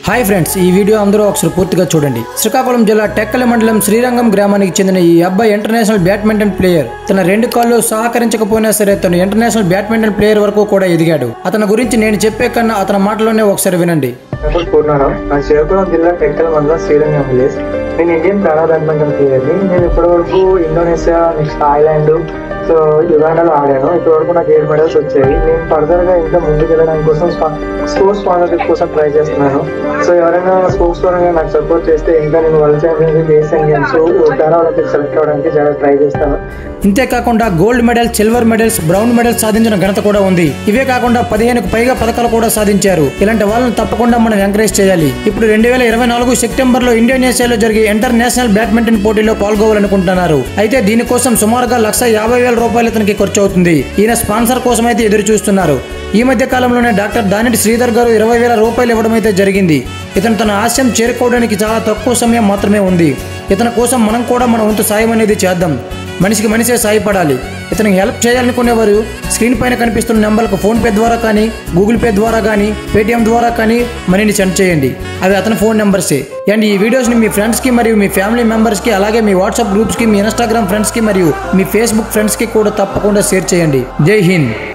hi friends ఈ video అందరూ ఒకసారి పూర్తిగా చూడండి శ్రీకాకుళం జిల్లా టెక్కలి మండలం శ్రీరంగం గ్రామానికి చెందిన ఈ అబ్బాయి ఇంటర్నేషనల్ బ్యాడ్మింటన్ ప్లేయర్ తన రెండు కాళ్ళు సహకరించకపోయినా సరే తను ఇంటర్నేషనల్ బ్యాడ్మింటన్ ప్లేయర్ వరకు కూడా ఎదిగాడు అతని గురించి నేను చెప్పే కన్నా అతని మాటలోనే ఒకసారి వినండి పేరు పూర్ణారావు నా శ్రీకాకుళం జిల్లా టెక్కల మండలం శ్రీరంగం విలేజ్ నేను ఇండియన్ పారా బ్యాడ్మింటన్ ప్లేయర్ని నేను ఇప్పటివరకు ఇండోనేషియా నెక్స్ట్ థాయిలాండ్ సో యుగాండాలో ఆడాను ఇప్పటివరకు నాకు ఏడు మెడల్స్ వచ్చాయి నేను ఫర్దర్ గా ఇంకా ముందుకు వెళ్ళడానికి కోసం స్పోర్ట్స్ స్పాన్సర్షిప్ కోసం ట్రై చేస్తున్నాను సో ఎవరైనా స్పోర్ట్స్ పరంగా నాకు సపోర్ట్ చేస్తే ఇంకా నేను world championship Asian games para Olympics select అవ్వడానికి చాలా ట్రై చేస్తాను ఇంతేకాకుండా gold medal silver medals bronze medals సాధించిన ఘనత కూడా ఉంది ఇవే కాకుండా పదిహేనుకు పైగా పథకాలు కూడా సాధించారు ఇలాంటి వాళ్ళని తప్పకుండా మనం ఎంకరేజ్ చేయాలి ఇప్పుడు రెండు వేల ఇరవై నాలుగు సెప్టెంబర్ లో ఇండోనేషియాలో జరిగే ఇంటర్నేషనల్ బ్యాడ్మింటన్ పోటీలో పాల్గొవాలనుకుంటున్నారు అయితే దీనికోసం సుమారుగా లక్ష యాభై వేల రూపాయలు ఇతనికి ఖర్చు అవుతుంది ఈయన స్పాన్సర్ కోసం అయితే ఎదురు చూస్తున్నారు ఈ మధ్య కాలంలోనే డాక్టర్ దానిటి శ్రీధర్ గారు ఇరవై వేల రూపాయలు ఇవ్వడం అయితే జరిగింది ఇతను తన ఆశయం చేరుకోవడానికి చాలా తక్కువ సమయం మాత్రమే ఉంది ఇతని కోసం మనం కూడా మన వంతు సాయం అనేది చేద్దాం మనిషికి మనిషే సాయపడాలి ఇతనికి హెల్ప్ చేయాలనుకునేవారు స్క్రీన్ పైన కనిపిస్తున్న నెంబర్కు ఫోన్పే ద్వారా కానీ గూగుల్ పే ద్వారా కానీ పేటిఎం ద్వారా కానీ మనీని సెండ్ చేయండి అవి అతని ఫోన్ నెంబర్సే అండ్ ఈ వీడియోస్ని మీ ఫ్రెండ్స్కి మరియు మీ ఫ్యామిలీ మెంబర్స్కి అలాగే మీ వాట్సాప్ గ్రూప్స్కి మీ ఇన్స్టాగ్రామ్ ఫ్రెండ్స్కి మరియు మీ ఫేస్బుక్ ఫ్రెండ్స్కి కూడా తప్పకుండా షేర్ చేయండి జై హింద్